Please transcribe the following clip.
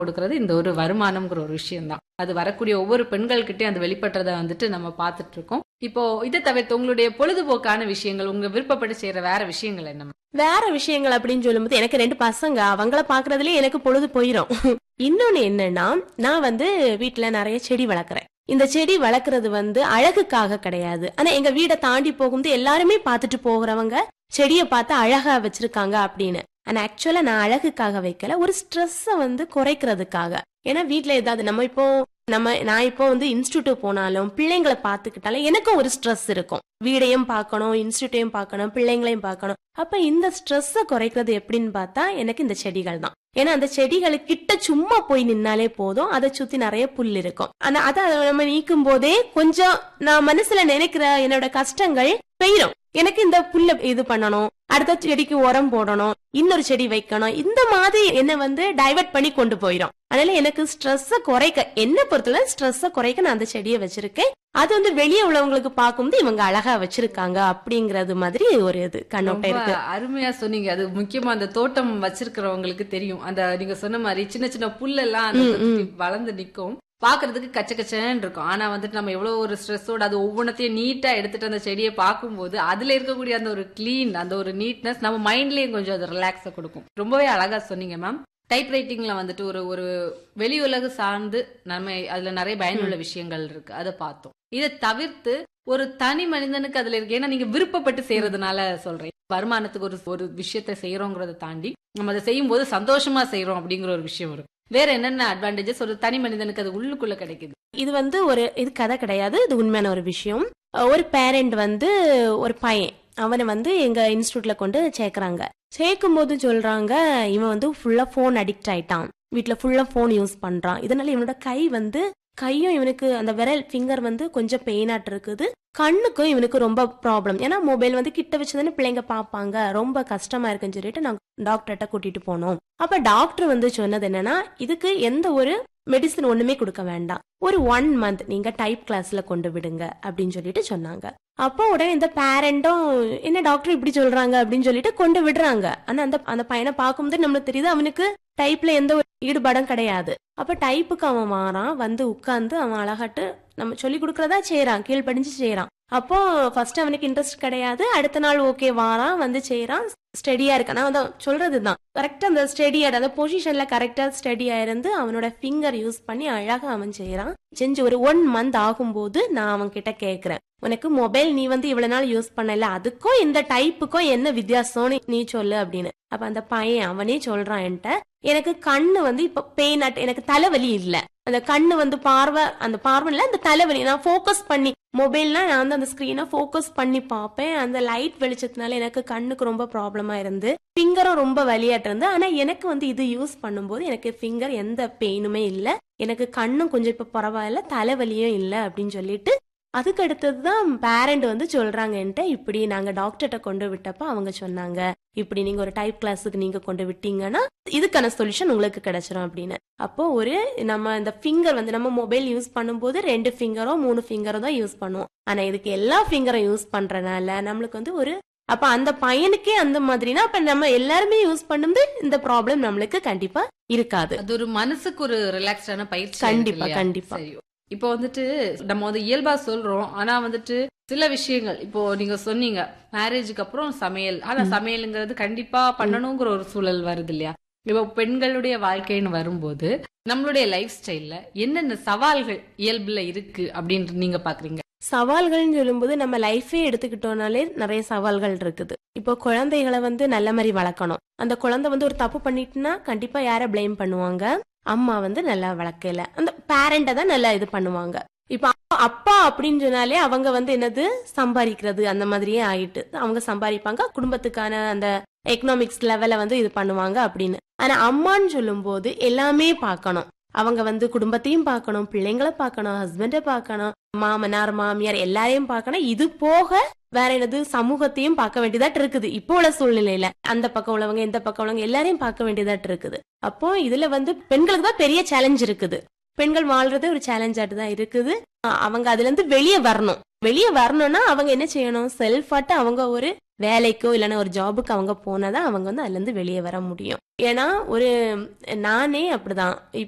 கொடுக்கறது இந்த ஒரு வருமானம்ங்கிற ஒரு விஷயம் தான் அது வரக்கூடிய ஒவ்வொரு பெண்கள்கிட்டயும் அது வெளிப்படுறத வந்துட்டு நம்ம பார்த்துட்டு இருக்கோம் இப்போ இதை தவிர்த்து உங்களுடைய பொழுதுபோக்கான விஷயங்கள் உங்க விருப்பப்பட்டு செய்யற வேற விஷயங்கள் என்ன வேற விஷயங்கள் அப்படின்னு சொல்லும்போது எனக்கு ரெண்டு பசங்க அவங்கள பாக்குறதுலயே எனக்கு பொழுது போயிரும் இன்னொன்னு என்னன்னா நான் வந்து வீட்டுல நிறைய செடி வளர்க்குறேன் இந்த செடி வளர்க்கறது வந்து அழகுக்காக கிடையாது ஆனா எங்க வீடை தாண்டி போகும்போது எல்லாருமே பார்த்துட்டு போகிறவங்க செடியை பார்த்து அழகா வச்சிருக்காங்க அப்படின்னு ஆனா ஆக்சுவலா நான் அழகுக்காக வைக்கல ஒரு ஸ்ட்ரெஸ்ஸை வந்து குறைக்கிறதுக்காக ஏன்னா வீட்ல ஏதாவது நம்ம இப்போ நம்ம நான் இப்போ வந்து இன்ஸ்டியூட் போனாலும் பிள்ளைங்களை பார்த்துக்கிட்டாலும் எனக்கும் ஒரு ஸ்ட்ரெஸ் இருக்கும் வீடையும் பார்க்கணும் இன்ஸ்டியூட்டையும் பார்க்கணும் பிள்ளைங்களையும் பார்க்கணும் அப்ப இந்த ஸ்ட்ரெஸ்ஸை குறைக்கிறது எப்படின்னு பார்த்தா எனக்கு இந்த செடிகள் தான் ஏன்னா அந்த செடிகள் கிட்ட சும்மா போய் நின்னாலே போதும் அதை சுத்தி நிறைய புல் இருக்கும் ஆனா அதை நம்ம நீக்கும் போதே கொஞ்சம் நான் மனசுல நினைக்கிற என்னோட கஷ்டங்கள் பெயரும் எனக்கு இந்த புல்ல இது பண்ணணும் அடுத்த செடிக்கு உரம் போடணும் இன்னொரு செடி வைக்கணும் இந்த மாதிரி என்ன வந்து டைவர்ட் பண்ணி கொண்டு போயிடும் அதனால எனக்கு ஸ்ட்ரெஸ்ஸ குறைக்க என்ன பொறுத்தவரை ஸ்ட்ரெஸ்ஸ குறைக்க நான் அந்த செடியை வச்சிருக்கேன் அது வந்து வெளியே உள்ளவங்களுக்கு பார்க்கும்போது இவங்க அழகா வச்சிருக்காங்க அப்படிங்கறது மாதிரி ஒரு இது கண்ணோட்டம் ரொம்ப இருக்கு அருமையா சொன்னீங்க அது முக்கியமா அந்த தோட்டம் வச்சிருக்கிறவங்களுக்கு தெரியும் அந்த நீங்க சொன்ன மாதிரி சின்ன சின்ன புல்லெல்லாம் அந்த ம், சுத்தி வளர்ந்து நிக்கும் பாக்குறதுக்கு கச்ச கச்சன்னு இருக்கும் ஆனா வந்துட்டு நம்ம எவ்வளவு ஒரு ஸ்ட்ரெஸ்ஸோட அது ஒவ்வொன்றத்தையும் நீட்டா எடுத்துட்டு அந்த செடியை பார்க்கும்போது அதுல இருக்கக்கூடிய அந்த ஒரு க்ளீன் அந்த ஒரு நீட்னஸ் நம்ம மைண்ட்லயும் கொஞ்சம் அது ரிலாக்ஸ கொடுக்கும் ரொம்பவே அழகா சொன்னீங்க மேம் டைப் ரைட்டிங்ல வந்துட்டு ஒரு ஒரு வெளி உலகு சார்ந்து நம்ம அதுல நிறைய பயனுள்ள விஷயங்கள் இருக்கு அதை பார்த்தோம் இதை தவிர்த்து ஒரு தனி மனிதனுக்கு அதுல இருக்கு ஏன்னா நீங்க விருப்பப்பட்டு செய்யறதுனால சொல்றேன் வருமானத்துக்கு ஒரு ஒரு விஷயத்த செய்யறோங்கிறத தாண்டி நம்ம அதை செய்யும் போது சந்தோஷமா செய்யறோம் அப்படிங்கிற ஒரு விஷயம் இருக்கும் வேற என்னென்ன அட்வான்டேஜஸ் ஒரு தனி மனிதனுக்கு அது உள்ளுக்குள்ள கிடைக்குது இது வந்து ஒரு இது கதை கிடையாது இது உண்மையான ஒரு விஷயம் ஒரு பேரண்ட் வந்து ஒரு பையன் அவனை வந்து எங்க இன்ஸ்டியூட்ல கொண்டு சேர்க்கறாங்க சேர்க்கும் போது சொல்றாங்க இவன் வந்து ஃபுல்லா போன் அடிக்ட் ஆயிட்டான் வீட்ல ஃபுல்லா போன் யூஸ் பண்றான் இதனால இவனோட கை வந்து கையும் இவனுக்கு அந்த விரல் ஃபிங்கர் வந்து கொஞ்சம் பெயினாட்டு இருக்குது கண்ணுக்கும் இவனுக்கு ரொம்ப ப்ராப்ளம் ஏன்னா மொபைல் வந்து கிட்ட வச்சுதானே பிள்ளைங்க பார்ப்பாங்க ரொம்ப கஷ்டமா இருக்குன்னு சொல்லிட்டு நாங்க டாக்டர்கிட்ட கூட்டிட்டு போனோம் அப்ப டாக்டர் வந்து சொன்னது என்னன்னா இதுக்கு எந்த ஒரு மெடிசன் ஒண்ணுமே கொடுக்க வேண்டாம் ஒரு ஒன் மந்த் நீங்க டைப் கிளாஸ்ல கொண்டு விடுங்க அப்படின்னு சொல்லிட்டு சொன்னாங்க அப்போ உடனே இந்த பேரண்டும் என்ன டாக்டர் இப்படி சொல்றாங்க அப்படின்னு சொல்லிட்டு கொண்டு விடுறாங்க ஆனா அந்த அந்த பையனை பார்க்கும்போது நம்மளுக்கு தெரியுது அவனுக்கு டைப்ல எந்த ஒரு ஈடுபாடும் கிடையாது அப்ப டைப்புக்கு அவன் வாரான் வந்து உட்கார்ந்து அவன் அழகாட்டு நம்ம சொல்லி கொடுக்கறதா செய்யறான் கீழ்ப்படிஞ்சு செய்யறான் அப்போ ஃபர்ஸ்ட் அவனுக்கு இன்ட்ரெஸ்ட் கிடையாது அடுத்த நாள் ஓகே வாரான் வந்து செய்யறான் ஸ்டெடியா இருக்கான் நான் வந்து சொல்றதுதான் கரெக்டா அந்த ஸ்டெடியா அந்த பொசிஷன்ல கரெக்டா ஸ்டெடியா இருந்து அவனோட ஃபிங்கர் யூஸ் பண்ணி அழகா அவன் செய்யறான் செஞ்சு ஒரு ஒன் மந்த் ஆகும்போது நான் அவன் கிட்ட கேக்குறேன் உனக்கு மொபைல் நீ வந்து இவ்வளவு நாள் யூஸ் பண்ணல அதுக்கும் இந்த டைப்புக்கும் என்ன வித்தியாசம்னு நீ சொல்லு அப்படின்னு அப்ப அந்த பையன் அவனே சொல்றான் என்கிட்ட எனக்கு கண்ணு வந்து இப்ப பெயின் எனக்கு தலைவலி இல்ல அந்த கண்ணு வந்து பார்வை அந்த பார்வைல அந்த தலைவலி நான் ஃபோக்கஸ் பண்ணி மொபைல்னா நான் வந்து அந்த ஸ்கிரீனை ஃபோக்கஸ் பண்ணி பார்ப்பேன் அந்த லைட் வெளிச்சத்தினால எனக்கு கண்ணுக்கு ரொம்ப ப்ராப்ளமா இருந்து ஃபிங்கரும் ரொம்ப வலியாட்டு இருந்து ஆனா எனக்கு வந்து இது யூஸ் பண்ணும்போது எனக்கு ஃபிங்கர் எந்த பெயினுமே இல்ல எனக்கு கண்ணும் கொஞ்சம் இப்ப பரவாயில்ல தலைவலியும் இல்ல அப்படின்னு சொல்லிட்டு அதுக்கு அடுத்ததுதான் பேரண்ட் வந்து சொல்றாங்க என்கிட்ட இப்படி நாங்க டாக்டர்கிட்ட கொண்டு விட்டப்ப அவங்க சொன்னாங்க இப்படி நீங்க ஒரு டைப் கிளாஸுக்கு நீங்க கொண்டு விட்டீங்கன்னா இதுக்கான சொல்யூஷன் உங்களுக்கு கிடைச்சிரும் அப்படின்னு அப்போ ஒரு நம்ம இந்த ஃபிங்கர் வந்து நம்ம மொபைல் யூஸ் பண்ணும்போது ரெண்டு ஃபிங்கரோ மூணு ஃபிங்கரோ தான் யூஸ் பண்ணுவோம் ஆனா இதுக்கு எல்லா ஃபிங்கரும் யூஸ் பண்றதுனால நம்மளுக்கு வந்து ஒரு அப்ப அந்த பையனுக்கே அந்த மாதிரினா அப்ப நம்ம எல்லாருமே யூஸ் பண்ணும்போது இந்த ப்ராப்ளம் நம்மளுக்கு கண்டிப்பா இருக்காது அது ஒரு மனசுக்கு ஒரு ரிலாக்ஸ்டான பயிற்சி கண்டிப்பா, இருக்கு இல்லையா? கண்டிப்பா. சரி இப்போ வந்துட்டு நம்ம வந்து இயல்பா சொல்றோம் ஆனா வந்துட்டு சில விஷயங்கள் இப்போ நீங்க சொன்னீங்க மேரேஜுக்கு அப்புறம் சமையல் ஆனா சமையலுங்கிறது கண்டிப்பா பண்ணணுங்கிற ஒரு சூழல் வருது இல்லையா இப்போ பெண்களுடைய வாழ்க்கைன்னு வரும்போது நம்மளுடைய லைஃப் ஸ்டைல்ல என்னென்ன சவால்கள் இயல்புல இருக்கு அப்படின்னு நீங்க பாக்குறீங்க சவால்கள்னு சொல்லும்போது நம்ம லைஃபே எடுத்துக்கிட்டோம்னாலே நிறைய சவால்கள் இருக்குது இப்போ குழந்தைகளை வந்து நல்ல மாதிரி வளர்க்கணும் அந்த குழந்தை வந்து ஒரு தப்பு பண்ணிட்டுனா கண்டிப்பா யார ப்ளேம் பண்ணுவாங்க அம்மா வந்து நல்லா வளர்க்கல அந்த பேரண்ட தான் நல்லா இது பண்ணுவாங்க இப்ப அப்பா- அப்பா அப்படின்னு சொன்னாலே அவங்க வந்து என்னது சம்பாதிக்கிறது அந்த மாதிரியே ஆயிட்டு அவங்க சம்பாதிப்பாங்க குடும்பத்துக்கான அந்த எக்கனாமிக்ஸ் லெவல வந்து இது பண்ணுவாங்க அப்படின்னு ஆனா அம்மான்னு சொல்லும்போது எல்லாமே பார்க்கணும் அவங்க வந்து குடும்பத்தையும் பார்க்கணும் பிள்ளைங்களை பார்க்கணும் ஹஸ்பண்டை பார்க்கணும் மாமனார் மாமியார் எல்லாரையும் பார்க்கணும் இது போக வேற என்னது சமூகத்தையும் பார்க்க வேண்டியதாட்டு இருக்குது இப்போ உள்ள சூழ்நிலையில அந்த பக்கம் உள்ளவங்க இந்த பக்கம் உள்ளவங்க எல்லாரையும் பார்க்க வேண்டியதாட்டு இருக்குது அப்போ இதுல வந்து பெண்களுக்கு தான் பெரிய சேலஞ்ச் இருக்குது பெண்கள் வாழ்றதே ஒரு சேலஞ்சாட்டு தான் இருக்குது அஹ் அவங்க அதுல இருந்து வெளியே வரணும் வெளியே வரணும்னா அவங்க என்ன செய்யணும் செல்ஃபாட்டு அவங்க ஒரு வேலைக்கோ இல்லைன்னா ஒரு ஜாபுக்கு அவங்க போனாதான் அவங்க வந்து அதுல இருந்து வெளியே வர முடியும் ஏன்னா ஒரு நானே அப்படிதான்